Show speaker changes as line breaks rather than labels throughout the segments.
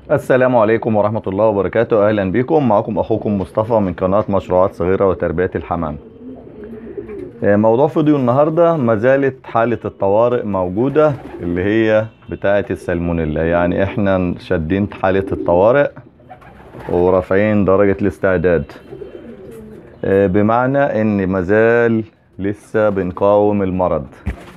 السلام عليكم ورحمة الله وبركاته أهلا بكم معكم أخوكم مصطفى من قناة مشروعات صغيرة وتربية الحمام آه، موضوع فيديو النهاردة ما زالت حالة الطوارئ موجودة اللي هي بتاعة السالمونيلا يعني احنا شادين حالة الطوارئ ورافعين درجة الاستعداد آه، بمعنى ان مازال لسه بنقاوم المرض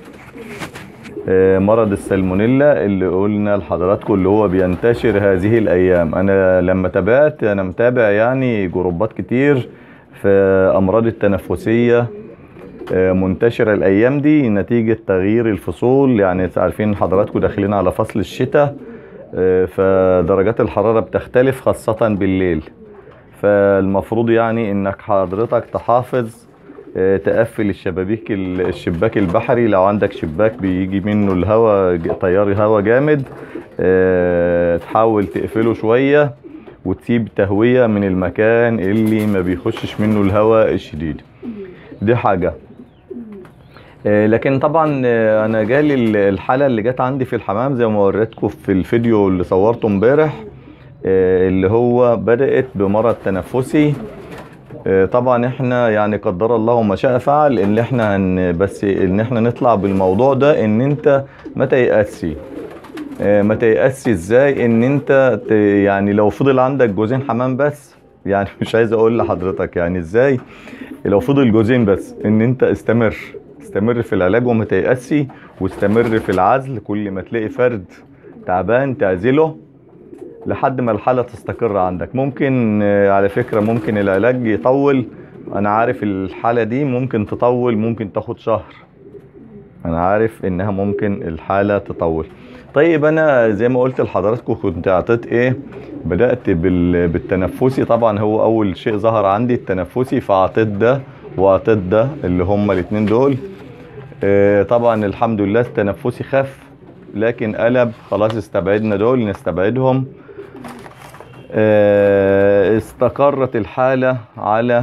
آه، مرض السالمونيلا اللي قلنا لحضراتكم اللي هو بينتشر هذه الايام انا لما تابعت انا متابع يعني جروبات كتير في امراض التنفسيه آه، منتشره الايام دي نتيجه تغيير الفصول يعني عارفين حضراتكم داخلين على فصل الشتاء آه، فدرجات الحراره بتختلف خاصه بالليل فالمفروض يعني انك حضرتك تحافظ آه، تقفل الشبابيك ال- الشباك البحري لو عندك شباك بيجي منه الهواء ج- تيار هواء جامد آه، تحاول تقفله شوية وتسيب تهوية من المكان اللي ما بيخشش منه الهواء الشديد دي حاجة آه، لكن طبعا آه، انا جالي ال- الحالة اللي جت عندي في الحمام زي ما وريتكم في الفيديو اللي صورته امبارح آه، اللي هو بدأت بمرض تنفسي آه، طبعا احنا يعني قدر الله ما شاء فعل ان احنا هن بس ان احنا نطلع بالموضوع ده ان انت ما تيأسي آه، ما تيأسي ازاي ان انت ت- يعني لو فضل عندك جوزين حمام بس يعني مش عايز اقول لحضرتك يعني ازاي لو فضل جوزين بس ان انت استمر استمر في العلاج وما تيأسي واستمر في العزل كل ما تلاقي فرد تعبان تعزله لحد ما الحالة تستقر عندك ممكن آه، على فكرة ممكن العلاج يطول انا عارف الحالة دي ممكن تطول ممكن تاخد شهر انا عارف انها ممكن الحالة تطول طيب انا زي ما قلت لحضراتكم كنت اعطيت ايه بدأت بال- بالتنفسي طبعا هو اول شيء ظهر عندي التنفسي فاعطيت ده واعطيت ده اللي هما الاتنين دول آه، طبعا الحمد لله التنفسي خف لكن قلب خلاص استبعدنا دول نستبعدهم آه، استقرت الحالة على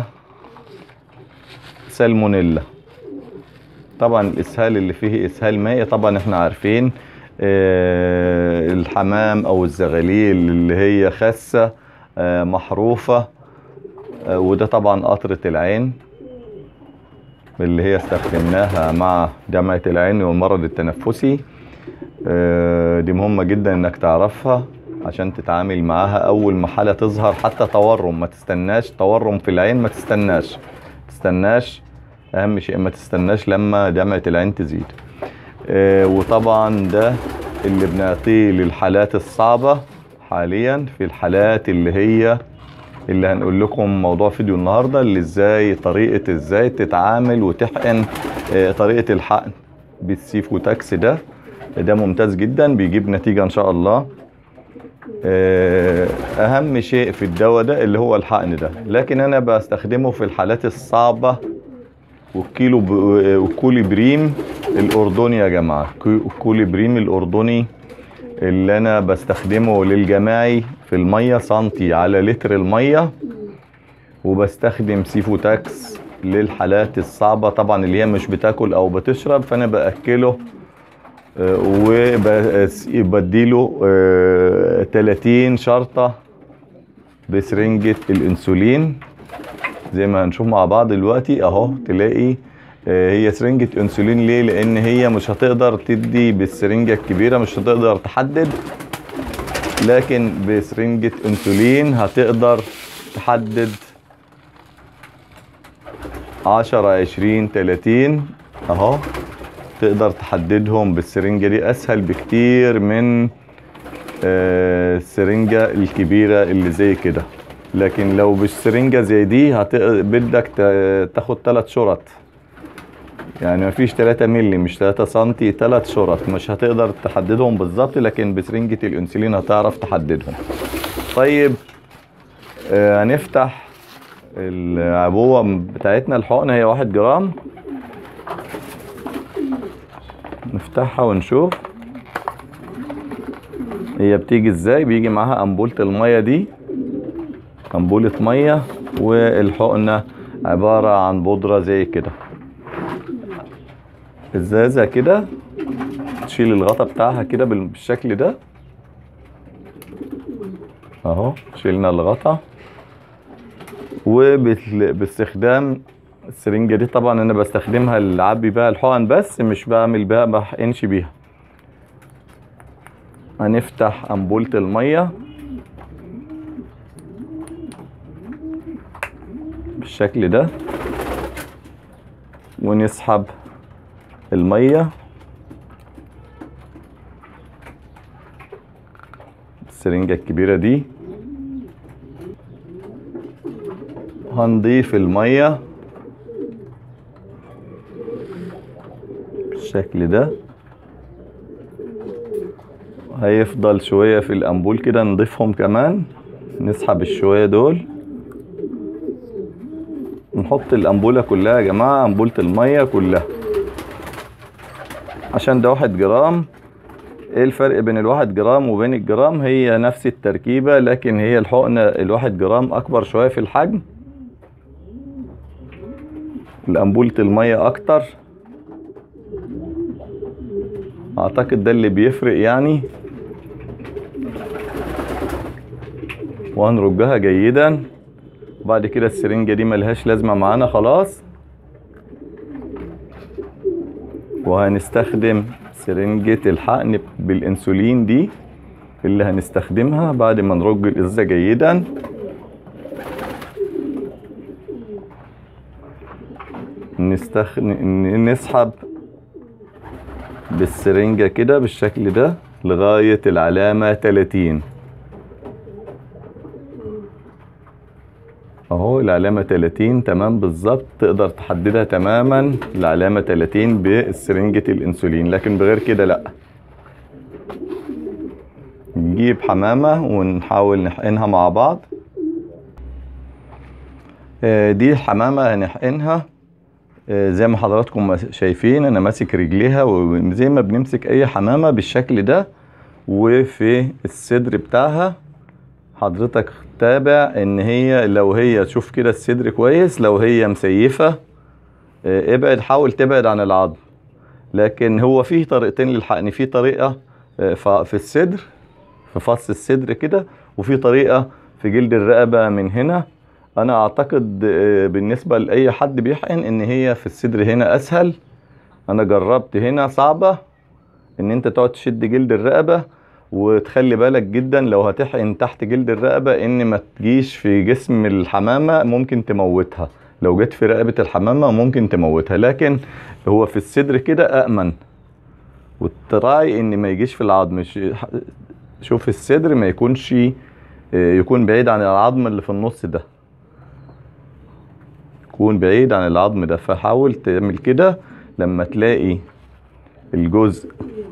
سالمونيلا طبعا الاسهال اللي فيه اسهال مائي طبعا احنا عارفين آه، الحمام او الزغاليل اللي هي خاسة آه، محروفة آه، وده طبعا قطرة العين اللي هي استخدمناها مع دمعة العين والمرض التنفسي آه، دي مهمة جدا انك تعرفها عشان تتعامل معاها اول ما حالة تظهر حتى تورم ما تستناش تورم في العين ما تستناش تستناش اهم شيء ما تستناش لما دمعة العين تزيد آه، وطبعا ده اللي بنعطيه للحالات الصعبة حاليا في الحالات اللي هي اللي هنقول لكم موضوع فيديو النهارده اللي ازاي طريقة ازاي تتعامل وتحقن آه، طريقة الحقن بالسيفو تاكس ده ده ممتاز جدا بيجيب نتيجة ان شاء الله آه، اهم شيء في الدواء ده اللي هو الحقن ده لكن انا بستخدمه في الحالات الصعبة والكيلو ب... والكولي بريم الاردني يا جماعة كو- الكولي بريم الاردني اللي انا بستخدمه للجماعي في المية سنتي على لتر المية وبستخدم سيفو تاكس للحالات الصعبة طبعا اللي هي مش بتاكل او بتشرب فانا باكله آه، وبس- بديله آه، 30 شرطة بسرنجة الانسولين زي ما هنشوف مع بعض دلوقتي اهو تلاقي آه، هي سرنجة انسولين ليه لان هي مش هتقدر تدي بالسرنجة الكبيرة مش هتقدر تحدد لكن بسرنجة انسولين هتقدر تحدد عشرة عشرين تلاتين اهو تقدر تحددهم بالسرنجة دي اسهل بكتير من آه، السرنجة الكبيرة اللي زي كده لكن لو بالسرنجة زي دي هت... بدك ت- تاخد تلات شرط يعني مفيش 3 مللي مش 3 سنتي 3 شرط مش هتقدر تحددهم بالظبط لكن بسرنجة الانسولين هتعرف تحددهم طيب آه، هنفتح العبوة بتاعتنا الحقنة هي واحد جرام نفتحها ونشوف هي بتيجي ازاي بيجي معاها انبولة المية دي انبولة مية والحقنة عبارة عن بودرة زي كده ازازة كده تشيل الغطا بتاعها كده بال- بالشكل ده اهو شلنا الغطا وباستخدام السرنجة دي طبعا انا بستخدمها لعبي بقى الحقن بس مش بعمل بقى بحقنش بيها هنفتح انبولة المية بالشكل ده ونسحب المية السرنجة الكبيرة دي هنضيف المية بالشكل ده هيفضل شوية في الأنبول كده نضيفهم كمان نسحب الشوية دول نحط الأنبولة كلها يا جماعة أنبولة المية كلها عشان ده واحد جرام ايه الفرق بين الواحد جرام وبين الجرام هي نفس التركيبة لكن هي الحقنة الواحد جرام أكبر شوية في الحجم الأنبولة المية أكتر أعتقد ده اللي بيفرق يعني وهنرجها جيدا بعد كده السرنجة دي ملهاش لازمة معانا خلاص وهنستخدم سرنجة الحقن بالانسولين دي اللي هنستخدمها بعد ما نرج الازازة جيدا نستخ... ن- نسحب بالسرنجة كده بالشكل ده لغاية العلامة 30 اهو العلامة 30 تمام بالظبط تقدر تحددها تماما العلامة 30 بسرنجة الانسولين لكن بغير كده لا نجيب حمامة ونحاول نحقنها مع بعض آه، دي الحمامة هنحقنها آه، زي ما حضراتكم ما شايفين انا ماسك رجليها وزي ما بنمسك اي حمامة بالشكل ده وفي الصدر بتاعها حضرتك تابع ان هي لو هي تشوف كده الصدر كويس لو هي مسيفة آه، ابعد حاول تبعد عن العظم لكن هو فيه طريقتين للحقن في طريقة آه، ف- في الصدر في فص الصدر كده وفي طريقة في جلد الرقبة من هنا انا اعتقد آه، بالنسبة لاي حد بيحقن ان هي في الصدر هنا اسهل انا جربت هنا صعبة ان انت تقعد تشد جلد الرقبة وتخلي بالك جدا لو هتحقن تحت جلد الرقبة ان ما تجيش في جسم الحمامة ممكن تموتها لو جت في رقبة الحمامة ممكن تموتها لكن هو في الصدر كده أأمن وتراعي ان ما يجيش في العظم ش- شوف الصدر ما يكونش آه، يكون بعيد عن العظم اللي في النص ده يكون بعيد عن العظم ده فحاول تعمل كده لما تلاقي الجزء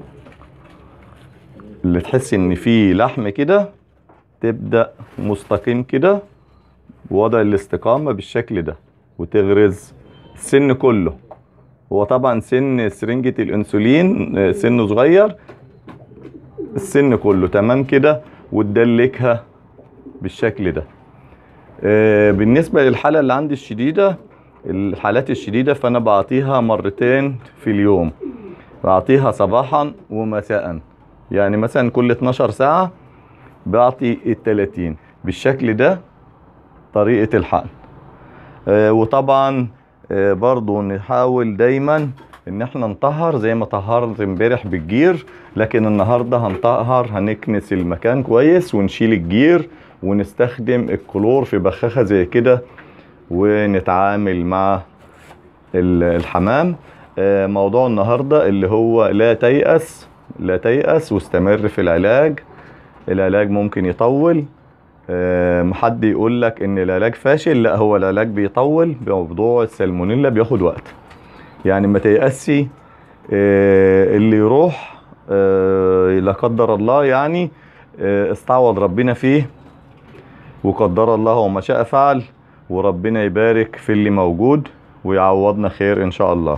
اللي تحس ان فيه لحم كده تبدأ مستقيم كده بوضع الاستقامة بالشكل ده وتغرز السن كله هو طبعا سن سرنجة الانسولين آه، سن صغير السن كله تمام كده وتدلكها بالشكل ده آه، بالنسبة للحالة اللي عندي الشديدة الحالات الشديدة فأنا بعطيها مرتين في اليوم بعطيها صباحا ومساء يعني مثلا كل 12 ساعة بعطي التلاتين بالشكل ده طريقة الحقن آه، وطبعا آه، برضو نحاول دايما ان احنا نطهر زي ما طهرت امبارح بالجير لكن النهارده هنطهر هنكنس المكان كويس ونشيل الجير ونستخدم الكلور في بخاخة زي كده ونتعامل مع ال- الحمام آه، موضوع النهارده اللي هو لا تيأس لا تيأس واستمر في العلاج العلاج ممكن يطول آه، حد يقول لك ان العلاج فاشل لا هو العلاج بيطول موضوع السالمونيلا بياخد وقت يعني ما تيأسي آه، اللي يروح آه، لا قدر الله يعني آه، استعوض ربنا فيه وقدر الله وما شاء فعل وربنا يبارك في اللي موجود ويعوضنا خير ان شاء الله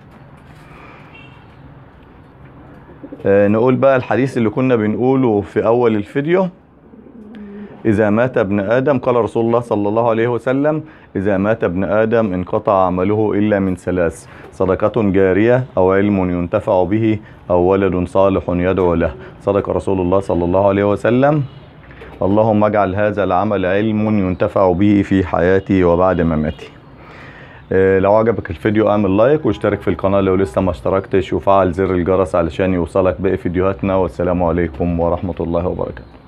آه، نقول بقى الحديث اللي كنا بنقوله في اول الفيديو إذا مات ابن آدم قال رسول الله صلى الله عليه وسلم إذا مات ابن آدم انقطع عمله إلا من ثلاث صدقة جارية أو علم ينتفع به أو ولد صالح يدعو له صدق رسول الله صلى الله عليه وسلم اللهم اجعل هذا العمل علم ينتفع به في حياتي وبعد مماتي آه، لو عجبك الفيديو اعمل لايك واشترك في القناة لو لسه ما اشتركتش وفعل زر الجرس علشان يوصلك باقي فيديوهاتنا والسلام عليكم ورحمة الله وبركاته